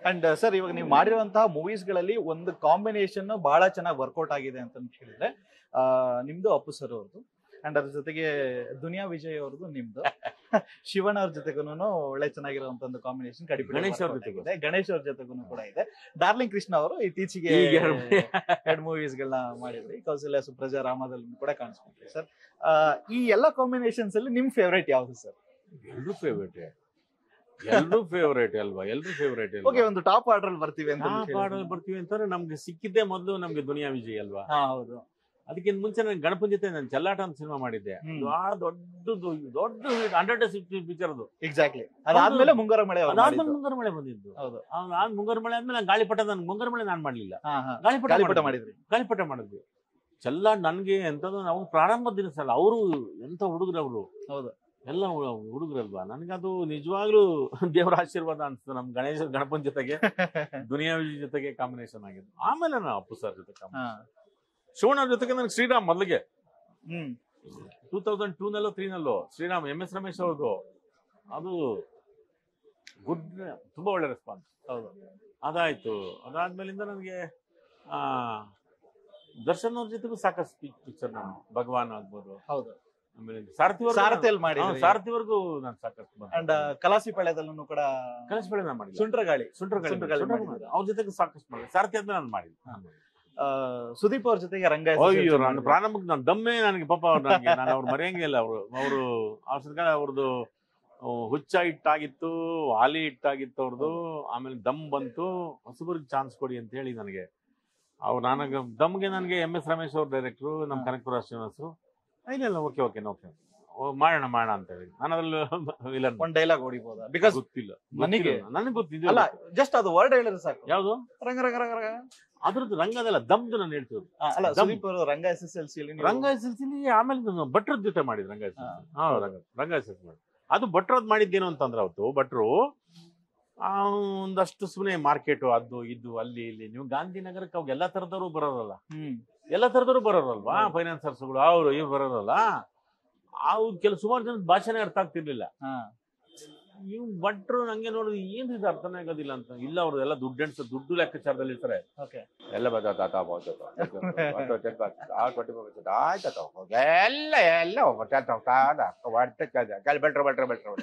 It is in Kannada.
ಅಂಡ್ ಸರ್ ಇವಾಗ ನೀವು ಮಾಡಿರುವಂತಹ ಮೂವೀಸ್ ಗಳಲ್ಲಿ ಒಂದು ಕಾಂಬಿನೇಷನ್ ಬಹಳ ಚೆನ್ನಾಗಿ ವರ್ಕೌಟ್ ಆಗಿದೆ ಅಂತ ಹೇಳಿದ್ರೆ ಆ, ನಿಮ್ದು ಅಪ್ಪು ಸರ್ ಅವ್ರದ್ದು ಅಂಡ್ ಅದ್ರ ಜೊತೆಗೆ ದುನಿಯಾ ವಿಜಯ್ ಅವ್ರದ್ದು ನಿಮ್ದು ಶಿವಣ್ಣ ಅವ್ರ ಜೊತೆಗೂ ಒಳ್ಳೆ ಚೆನ್ನಾಗಿರುವಂತ ಒಂದು ಕಾಂಬಿನೇಷನ್ ಕಡಿಮೆ ಗಣೇಶ್ ಅವ್ರ ಜೊತೆಗೂ. ಗಣೇಶ್ ಅವ್ರ ಜೊತೆಗೂ ಕೂಡ ಇದೆ ಡಾರ್ಲಿಂಗ್ ಕೃಷ್ಣ ಅವರು ಇತ್ತೀಚೆಗೆ ಈಗ ಎರಡು- ಎರಡು ಮೂವೀಸ್ ಗಳನ್ನ ಮಾಡಿದ್ರಿ ಕೌಸಲ್ಯ ಸುಪ್ರಜಾ ರಾಮದಲ್ಲಿ ಕೂಡ ಕಾಣಿಸ್ಕೊಂಡ್ರಿ ಸರ್ ಈ ಎಲ್ಲ ಕಾಂಬಿನೇಷನ್ಸ್ ಅಲ್ಲಿ ನಿಮ್ ಫೇವರೇಟ್ ಯಾವ್ದು ಸರ್ ಎಲ್ರು ಫೇವ್ರೇಟ್ ಎಲ್ರು ಫೇವ್ರೇಟ್ ಅಲ್ವಾ ಎಲ್ರು ಫೇವ್ರೇಟ್ ಓಕೆ ಒಂದು ಟಾಪ್ ಆರ್ಡರ್ ಅಲ್ಲಿ ಬರ್ತೀವಿ ಅಂತ ನಾ ಹೇಳಿ. ಪಾಡಲ್ಲಿ ಬರ್ತೀವಿ ಅಂತಂದ್ರೆ ನಮ್ಗೆ ಸಿಕ್ಕಿದ್ದೆ ಮೊದಲು ನಮ್ಗೆ ದುನಿಯಾ ವಿಜಯ್ ಅಲ್ವಾ ಹಾ ಹೌದು ಅದಕ್ಕಿಂತ ಮುಂಚೆ ನಾನು ಗಣಪನ್ ಜೊತೆ ನಾನು ಚೆಲ್ಲಾಟ ಅಂತ ಸಿನಿಮಾ ಮಾಡಿದ್ದೆ ಹ್ಮ್. ಬಹಳ ದೊಡ್ಡದು ದೊಡ್ಡ ಹಂಡ್ರೆಡ್ ಪಿಕ್ಚರ್ ಅದು ಎಕ್ಸಾಕ್ಟ್ಲಿ ಅದಾದ್ಮೇಲೆ ಮುಂಗಾರ ಮಳೆ ಅವ್ರು ಅದಾದ್ಮೇಲೆ ಮಾಡಿದ್ದು. ಮುಂಗಾರು ಮಳೆ ಬಂದಿದ್ದು ಹೌದು ಆ ಮುಂಗಾರು ಮಳೆ ಆದ್ಮೇಲೆ ನಾನು ಗಾಳಿಪಟ ನಾನು ಮುಂಗಾರು ಮಳೆ ನಾನು ಮಾಡ್ಲಿಲ್ಲ ಹಾ ಹಾ ಗಾಳಿಪಟ ಗಾಳಿಪಟ ಮಾಡಿದ್ವಿ. ಮಾಡಿದ್ರಿ ಗಾಳಿಪಟ ಮಾಡಿದ್ವಿ ಚೆಲ್ಲ ನನ್ಗೆ ಎಂತದ್ದು ನಾವು ಪ್ರಾರಂಭ ದಿನ ಸಲ ಅವರು ಎಂತ ಹುಡುಗರು ಅವರು ಹೌದು ಎಲ್ಲ ಹುಡುಗರಲ್ವಾ ನನಗದು ನಿಜವಾಗ್ಲೂ ದೇವರ ಆಶೀರ್ವಾದ ಅನ್ಸುತ್ತೆ ನಮ್ ಗಣೇಶ ಗಣಪನ್ ಜೊತೆಗೆ ದುನಿಯಾ ವಿಜಯ್ ಜೊತೆಗೆ ಕಾಂಬಿನೇಷನ್ ಆಗಿದ್ದು ಆಮೇಲೆ ನಾನು ಅಪ್ಪು ಸರ್ ಜೊತೆ combination. ಹಾ ಶಿವಣ್ಣ ಅವ್ರ ಜೊತೆಗೆ ನನಗೆ ಶ್ರೀರಾಮ್ ಮೊದಲಿಗೆ ಹ್ಮ್ ಟೂ ತೌಸಂಡ್ ಟೂ ನಲ್ಲೋ ತ್ರೀ ನಲ್ಲೋ ಶ್ರೀರಾಮ್ ಎಂ ಎಸ್ ರಮೇಶ್ ಅವ್ರದ್ದು ಅದು ಗುಡ್ ತುಂಬಾ ಒಳ್ಳೆ ರೆಸ್ಪಾನ್ಸ್ ಹೌದು ಅದಾಯ್ತು ಅದಾದ್ಮೇಲಿಂದ ನನಗೆ ಆ ದರ್ಶನ್ ಅವ್ರ ಜೊತೆಗೂ ಸಾಕಷ್ಟು ಪಿಕ್ಚರ್ ನಾನು ಭಗವಾನ್ ಆಗ್ಬೋದು ಹೌದು ಆಮೇಲೆ ಸಾರಥಿ ಸಾರಥಿಯಲ್ಲಿ ಮಾಡಿದ್ರಿ ಸಾರಥಿವರೆಗೂ ನಾನು ಸಾಕಷ್ಟು ಅಂಡ್ ಕಲಾಸಿ ಪಾಳ್ಯದಲ್ಲೂ ಕೂಡ ಕನಸು ನಾನು ಮಾಡಿಲ್ಲ ಸುಂಟ್ರಗಾಳಿ ಸುಂಟ್ರಗಾಳಿ ಸುಂಟ್ರಗಾಳಿ ಸುಂಟ್ರಗಾಳಿ ಮಾಡಿದ್ದು. ಅವ್ರ ಜೊತೆಗೆ ಸಾಕಷ್ಟು ಮಾಡಿದೆ ಸಾರಥಿ ಆದ್ಮೇಲೆ ನಾನು ಮಾಡಿಲ್ಲ ಆ, ಸುದೀಪ್ ಅವ್ರ ಜೊತೆಗೆ ರಂಗ ಅಯ್ಯೋ ನಾನು ಪ್ರಾರಂಭಕ್ಕೆ ನಾನು ದಮ್ಮೆ ನನಗೆ ಪಾಪ ಅವ್ರು ನನಗೆ ನಾನು ಅವ್ರು ಮರೆಯಂಗೆ ಇಲ್ಲ ಅವರು ಅವರು ಅವ್ರ ಸರ್ಕಾರ ಅವ್ರದ್ದು ಆ, ಹುಚ್ಚ ಇಟ್ಟಾಗಿತ್ತು ಹಾಲಿ ಇಟ್ಟಾಗಿತ್ತು ಅವ್ರದ್ದು ಆಮೇಲೆ ದಮ್ ಬಂತು ಹೊಸಬರಿಗೆ ಚಾನ್ಸ್ ಕೊಡಿ ಅಂತ ಹೇಳಿ ನನಗೆ ಅವ್ರು ನನಗೆ ದಮ್ಗೆ ನನಗೆ ಎಂ ಎಸ್ ರಮೇಶ್ ಅವ್ರ ಡೈರೆಕ್ಟ್ರು ನಮ್ಮ ಹಾ. ಕನಕಪುರ ಶ್ರೀನಿವಾಸರು ಇಲ್ಲ ಇಲ್ಲ ಓಕೆ ಓಕೆ ಓಕೆ ಮಾಡೋಣ ಮಾಡೋಣ ಅಂತ ಹೇಳಿ ನಾನು ಅದ್ರಲ್ಲಿ ವಿಲನ್ ಒಂದ್ ಡೈಲಾಗ್ ಹೊಡಿಬೋದಾ ಬಿಕಾಸ್ ಗೊತ್ತಿಲ್ಲ ನನಗೆ- ನನಗೆ ಗೊತ್ತಿಲ್ಲ ಅಲ್ಲ ಜಸ್ಟ್ ಅದು ವರ್ಡ್ ಹೇಳಿದ್ರೆ ಸಾಕು ಯಾವುದು ರಂಗ ರಂಗ ರಂಗ ರಂಗ ಅದ್ರದ್ದು ರಂಗದಲ್ಲ ದಮ್ದು ನಾನು ಹೇಳ್ತಿರೋದು ಆ, ಅಲ್ಲ ದಮ್. ಸುದೀಪ್ ಅವರು Ranga S S L C Ranga S L ಸಿಲಿ ಆಮೇಲೆ ನಾನು ಭಟ್ರದ ಜೊತೆ ಮಾಡಿದ್ ರಂಗ ಎಸ್ ಹಾ. ಹಾ ರಂಗ ರಂಗ ಎಸ್ ಎಲ್ ಮಾಡಿ ಅದು ಭಟ್ರದ್ ಮಾಡಿದ್ದೇನು ಅಂತಂದ್ರೆ ಅವತ್ತು ಭಟ್ರು ಆ, ಒಂದಷ್ಟು ಸುಮ್ಮನೆ ಮಾರ್ಕೆಟು ಅದು ಇದು ಅಲ್ಲಿ ಇಲ್ಲಿ ನೀವು ಗಾಂಧಿನಗರಕ್ಕೆ ಅವಾಗ ಎಲ್ಲಾ ತರದವರು ಬರೋರಲ್ಲ ಹ್ಮ್ ಎಲ್ಲಾ ತರದವರು ಬರೋರಲ್ವಾ ಹೌದು. ಫೈನಾನ್ಸರ್ಸ್ಗಳು ಅವರು ಇವ್ರು ಬರೋರಲ್ಲ ಅವ್ರು ಕೆಲವು ಸುಮಾರು ಜನ ಭಾಷೆನೇ ಅರ್ಥ ಆಗ್ತಿರ್ಲಿಲ್ಲ ಹಾ ಇವ್ ಭಟ್ರು ನಂಗೆ ನೋಡಿದ್ರೆ ಏನ್ ಇದು ಅರ್ಥನೇ ಆಗೋದಿಲ್ಲ ಅಂತ ಇಲ್ಲ ಅವ್ರು ಎಲ್ಲ ದುಡ್ಡು ಎಣ್ಸ ದುಡ್ಡು ಲೆಕ್ಕಾಚಾರದಲ್ಲಿ ಇರ್ತಾರೆ ಓಕೆ ಎಲ್ಲ ಬತ್ತಾತ ಆಯ್ತು ಎಲ್ಲ ಎಲ್ಲ ಹೊಟ್ಟೆ ಹೊಟ್ಟೆ ಬಟ್ರ ಬಟ್ರ ಬಟ್ರ